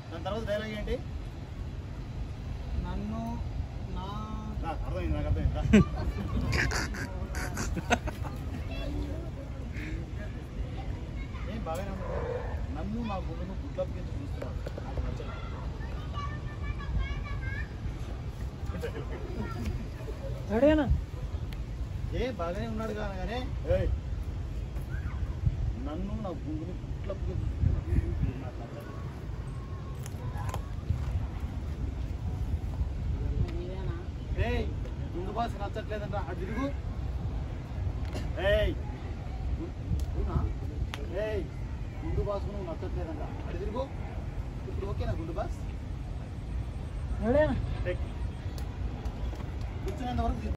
దాని తర్వాత డైలాగ్ ఏంటి నన్ను నా రా, అర్థమైంది నాకు అర్థమైంది రా. ఏం బాగానే ఉంది నన్ను నా గుండెను గుడ్లపు కింద చూస్తున్నాను నాకు నచ్చదు రెడీనా ఏ బాగానే ఉన్నాడు కానీ ఏయ్, నన్ను నా గుండెను గుడ్లపు కింద చూస్తున్నాను నాకు నచ్చదు ఏయ్ గుండు బాస్ నచ్చట్లేదంట అటు తిరుగు ఏయ్ గు- అవునా ఏయ్ గుండు బాస్ నువ్వు నచ్చట్లేదంట అటు తిరుగు ఇప్పుడు ఓకేనా గుండు బాస్ రెడీనా కూర్చునేంత వరకు